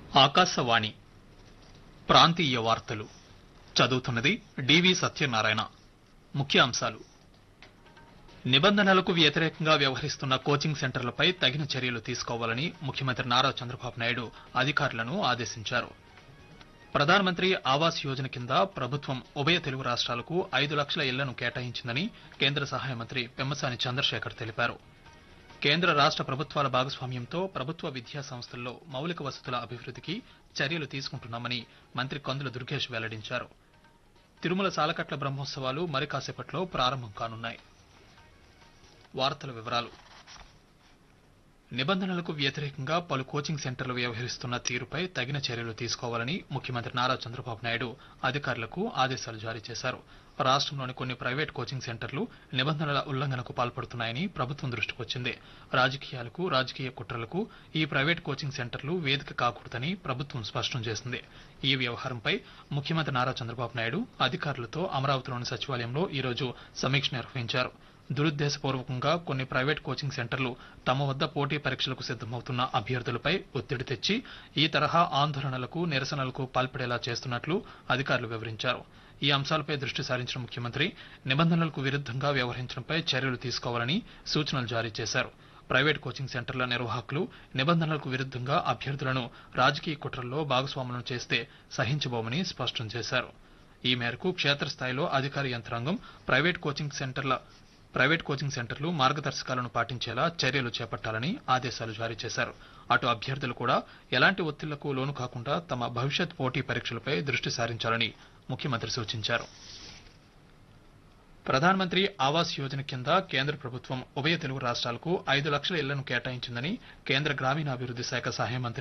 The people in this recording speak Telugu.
ఆకాశవాణి ప్రాంతీయ వార్తలు చదువుతున్నది డివి సత్యనారాయణ ముఖ్యాంశాలు నిబంధనలకు వ్యతిరేకంగా వ్యవహరిస్తున్న కోచింగ్ సెంటర్లపై తగిన చర్యలు తీసుకోవాలని ముఖ్యమంత్రి నారా చంద్రబాబు నాయుడు అధికారులను ఆదేశించారు ప్రధానమంత్రి ఆవాస్ యోజన కింద ప్రభుత్వం ఉభయ తెలుగు రాష్ట్రాలకు ఐదు లక్షల ఇళ్లను కేటాయించిందని కేంద్ర సహాయ మంత్రి పెమ్మసాని చంద్రశేఖర్ తెలిపారు కేంద్ర రాష్ట ప్రభుత్వాల భాగస్వామ్యంతో ప్రభుత్వ విద్యా సంస్థల్లో మౌలిక వసతుల అభివృద్ధికి చర్యలు తీసుకుంటున్నామని మంత్రి కందుల దుర్గేష్ వెల్లడించారు తిరుమల సాలకట్ల బ్రహ్మోత్సవాలు మరి కాసేపట్లో ప్రారంభం కానున్నాయి వార్తల వివరాలు నిబంధనలకు వ్యతిరేకంగా పలు కోచింగ్ సెంటర్లు వ్యవహరిస్తున్న తీరుపై తగిన చర్యలు తీసుకోవాలని ముఖ్యమంత్రి నారా చంద్రబాబు నాయుడు అధికారులకు ఆదేశాలు జారీ చేశారు రాష్ట్రంలోని కొన్ని ప్రైవేట్ కోచింగ్ సెంటర్లు నిబంధనల ఉల్లంఘనకు పాల్పడుతున్నాయని ప్రభుత్వం దృష్టికి వచ్చింది రాజకీయాలకు రాజకీయ కుట్రలకు ఈ ప్రైవేట్ కోచింగ్ సెంటర్లు వేదిక కాకూడదని ప్రభుత్వం స్పష్టం చేసింది ఈ వ్యవహారంపై ముఖ్యమంత్రి నారా చంద్రబాబు నాయుడు అధికారులతో అమరావతిలోని సచివాలయంలో ఈ రోజు సమీక్ష నిర్వహించారు దురుద్దేశపూర్వకంగా కొన్ని ప్రైవేట్ కోచింగ్ సెంటర్లు తమ వద్ద పోటీ పరీక్షలకు సిద్దమవుతున్న అభ్యర్థులపై ఒత్తిడి తెచ్చి ఈ తరహా ఆందోళనలకు నిరసనలకు పాల్పడేలా చేస్తున్నట్లు అధికారులు వివరించారు ఈ అంశాలపై దృష్టి సారించిన ముఖ్యమంత్రి నిబంధనలకు విరుద్ధంగా వ్యవహరించడంపై చర్యలు తీసుకోవాలని సూచనలు జారీ చేశారు ప్రైవేట్ కోచింగ్ సెంటర్ల నిర్వాహకులు నిబంధనలకు విరుద్ధంగా అభ్యర్థులను రాజకీయ కుట్రల్లో భాగస్వాములను చేస్తే సహించబోమని స్పష్టం చేశారు ఈ మేరకు క్షేత్రస్థాయిలో అధికార యంత్రాంగం ప్రైవేట్ కోచింగ్ సెంటర్ల ప్రైవేట్ కోచింగ్ సెంటర్లు మార్గదర్శకాలను పాటించేలా చర్యలు చేపట్టాలని ఆదేశాలు జారీ చేశారు అటు అభ్యర్థులు కూడా ఎలాంటి ఒత్తిళ్లకు లోను కాకుండా తమ భవిష్యత్ పోటీ పరీక్షలపై దృష్టి సారించాలని ముఖ్యమంత్రి సూచించారు ప్రధానమంత్రి ఆవాస్ యోజన కింద కేంద్ర ప్రభుత్వం ఉభయ తెలుగు రాష్ట్రాలకు ఐదు లక్షల ఇళ్లను కేటాయించిందని కేంద్ర గ్రామీణాభివృద్ది శాఖ సహాయ మంత్రి